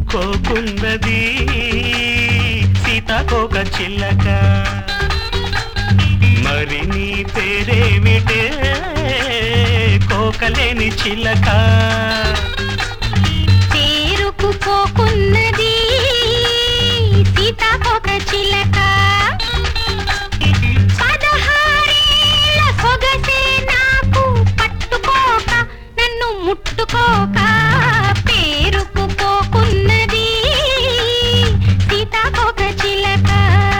కోకున్నది సీతాకోక చిల్లక మరి నీ పేరేమిటే కోకలేని చిల్లక పేరుకు పోకున్నది సీతాకోక చిలక పదహారేళ్ల సొగసే నాకు పట్టుకోక నన్ను ముట్టుకోక పేరుకు పోకున్నది సీతాకోక చిలక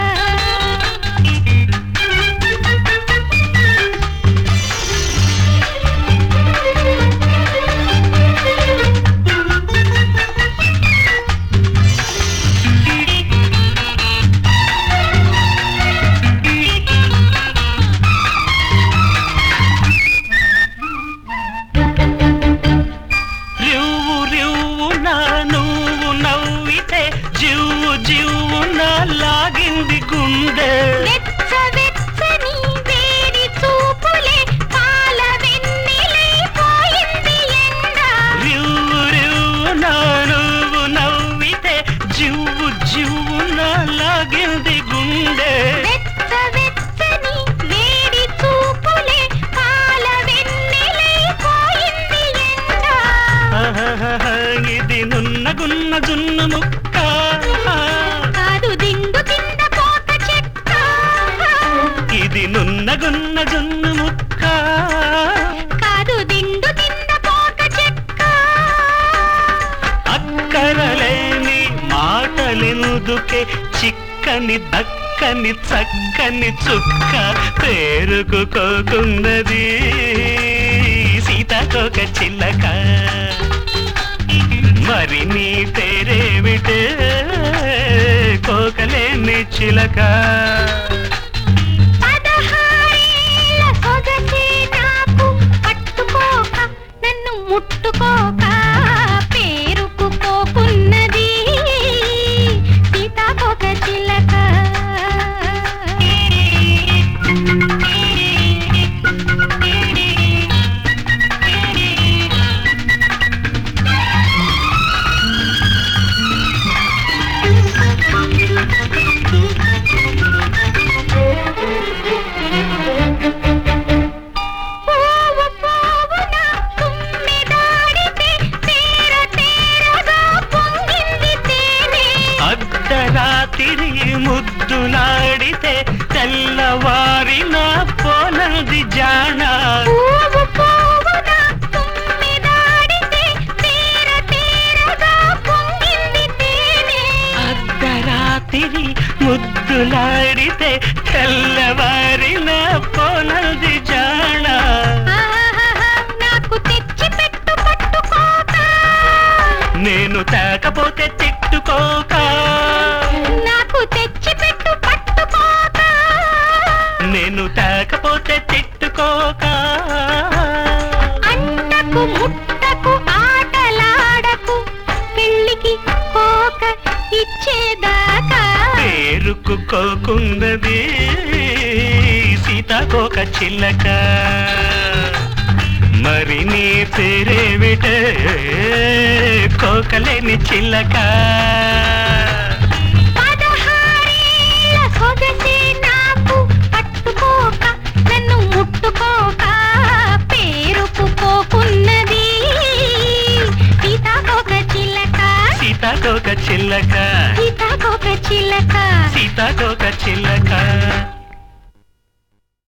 రివ్వు రివ్వున నువ్వు నవ్వితే జివ్వు జివ్వున లాగింది గుండె వెచ్చ వెచ్చని వేడి చూపులే పాల వెన్నెలై పోయింది ఎండ రివ్వు రివ్వున నువ్వు నవ్వితే జివ్వు జివ్వున లాగింది గుండె వెచ్చ వెచ్చని వేడి చూపులే పాల వెన్నెలై పోయింది ఎండ ఆహాహాహా, ఇది నున్న గున్న జున్ను ముక్క కాదు దిండు కింద పోత చెక్క ఇది నున్న గున్న జున్ను ముక్క కాదు దిండు కింద పోత చెక్క అక్కరలేని మాటలెందుకే చిక్కని దక్కని చక్కని చుక్క పేరుకు కోకున్నది సీతాకోక చిల్లక మరి నీ పేరేమిటే కోకలేని చిలక పదహారేళ్ల సొగసే నాకు పట్టుకోక నన్ను ముట్టుకోక పేరుకు పోకున్నది సీతాకోక చిలక పువ్వు పువ్వున తుమ్మెదాడితే తేర తేరగా పొంగింది తేనె అర్ధరాత్రి ముద్దులాడితే తెల్లవారిన పోనది జాణ పువ్వు పువ్వున తుమ్మెదాడితే తేర తేరగా పొంగింది తేనె అర్ధరాత్రి ముద్దులాడితే తెల్లవారిన పోనది జాణ ఆహాహా, నాకు తెచ్చి పెట్టు పట్టుకోక నేను తేకపోతే తిట్టుకోక నాకు తెచ్చి పెట్టు పట్టుకోక నేను తేకపోతే తిట్టుకోక అంటకు ముట్టకు ఆటలాడకు పెళ్ళికి కోక ఇచ్చేదాకా పేరుకు కోకున్నది సీతాకోక చిల్లక మరి నీ పేరేమిటే కోకలేని చిల్లక పదహారేళ్ల సొగసే నాకు పట్టుకోక నన్ను ముట్టుకోక పేరుకు పోకున్నది సీతాకోక చిలక సీతాకోక చిల్లక సీతాకోక చిలక సీతాకోక చిల్లక